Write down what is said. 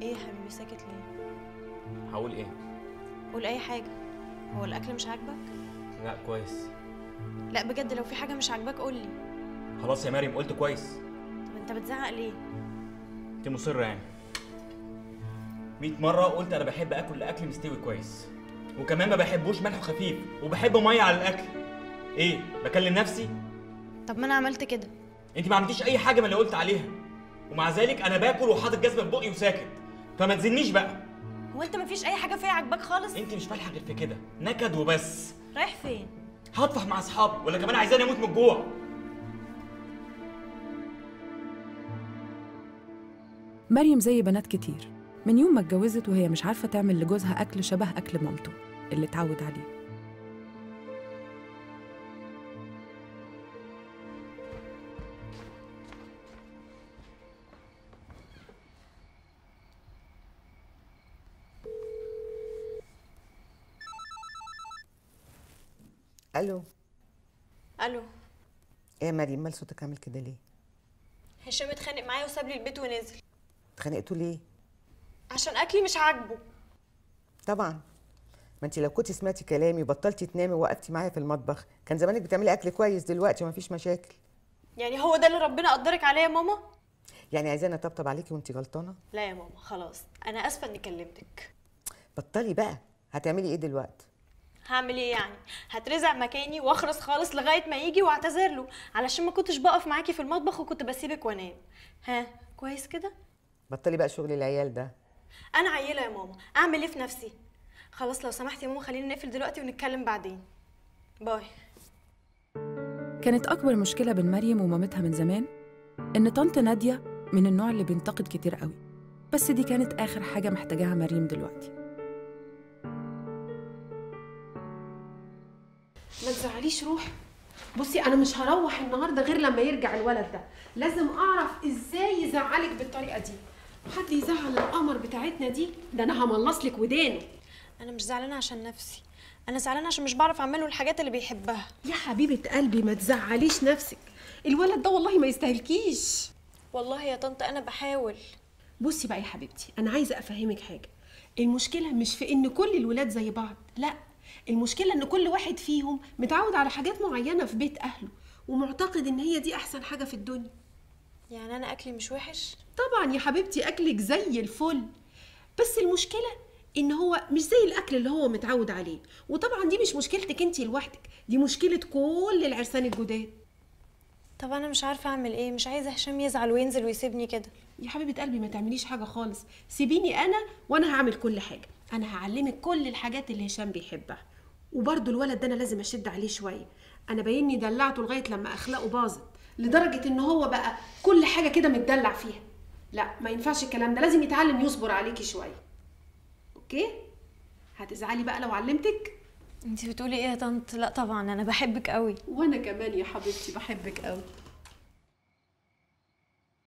ايه يا حبيبي ساكت ليه هقول ايه قول اي حاجه هو الاكل مش عاجبك لا كويس لا بجد لو في حاجه مش عاجباك قول لي خلاص يا مريم قلت كويس طب انت بتزعق ليه انت مصره يعني 100 مره قلت انا بحب اكل الاكل مستوي كويس وكمان ما بحبوش ملح خفيف وبحب ميه على الاكل ايه بكلم نفسي طب ما انا عملت كده انت ما عملتيش اي حاجه من اللي قلت عليها ومع ذلك انا باكل وحاطط جزمه في بقي وساكت فما تزنيش بقى هو انت مفيش اي حاجه فيها عاجباك خالص انت مش فالحه غير في كده نكد وبس رايح فين هطفح مع اصحابي ولا كمان عايزاني اموت من الجوع مريم زي بنات كتير من يوم ما اتجوزت وهي مش عارفة تعمل لجوزها أكل شبه أكل مامته اللي اتعود عليه الو الو ايه يا مريم مال صوتك عامل كده ليه هشام اتخانق معايا وساب لي البيت ونزل اتخانقتوا ليه عشان اكلي مش عاجبه طبعا ما انت لو كنت سمعتي كلامي وبطلتي تنامي ووقفتي معايا في المطبخ كان زمانك بتعملي اكل كويس دلوقتي ومفيش مشاكل يعني هو ده اللي ربنا قدرك عليه يا ماما يعني عايزاني اطبطب عليكي وانت غلطانه لا يا ماما خلاص انا اسفه اني كلمتك بطلي بقى هتعملي ايه دلوقتي هعمل ايه يعني هترزع مكاني واخرس خالص لغايه ما يجي واعتذر له علشان ما كنتش بقف معاكي في المطبخ وكنت بسيبك وانام ها كويس كده بطلي بقى شغل العيال ده انا عيله يا ماما اعمل ايه في نفسي خلاص لو سمحت يا ماما خلينا نقفل دلوقتي ونتكلم بعدين باي كانت أكبر مشكلة بين مريم ومامتها من زمان إن طنط نادية من النوع اللي بينتقد كتير قوي بس دي كانت آخر حاجة محتاجاها مريم دلوقتي ما تزعليش روحي بصي انا مش هروح النهارده غير لما يرجع الولد ده لازم اعرف ازاي يزعلك بالطريقه دي حد يزعل القمر بتاعتنا دي ده انا هملص لك ودانه انا مش زعلانه عشان نفسي انا زعلانه عشان مش بعرف اعمله الحاجات اللي بيحبها يا حبيبه قلبي ما تزعليش نفسك الولد ده والله ما يستاهلكيش والله يا طنط انا بحاول بصي بقى يا حبيبتي انا عايزه افهمك حاجه المشكله مش في ان كل الولاد زي بعض لا المشكله ان كل واحد فيهم متعود على حاجات معينه في بيت اهله ومعتقد ان هي دي احسن حاجه في الدنيا يعني انا اكلي مش وحش طبعا يا حبيبتي اكلك زي الفل بس المشكله ان هو مش زي الاكل اللي هو متعود عليه وطبعا دي مش مشكلتك انت لوحدك دي مشكله كل العرسان الجداد طب انا مش عارفه اعمل ايه مش عايزه هشام يزعل وينزل ويسيبني كده يا حبيبه قلبي ما تعمليش حاجه خالص سيبيني انا وانا هعمل كل حاجه انا هعلمك كل الحاجات اللي هشام بيحبها وبرضه الولد ده انا لازم اشد عليه شويه انا بايني دلعته لغايه لما اخلاقه باظت لدرجه ان هو بقى كل حاجه كده متدلع فيها لا ما ينفعش الكلام ده لازم يتعلم يصبر عليكي شويه اوكي هتزعلي بقى لو علمتك انت بتقولي ايه يا طنط لا طبعا انا بحبك قوي وانا كمان يا حبيبتي بحبك قوي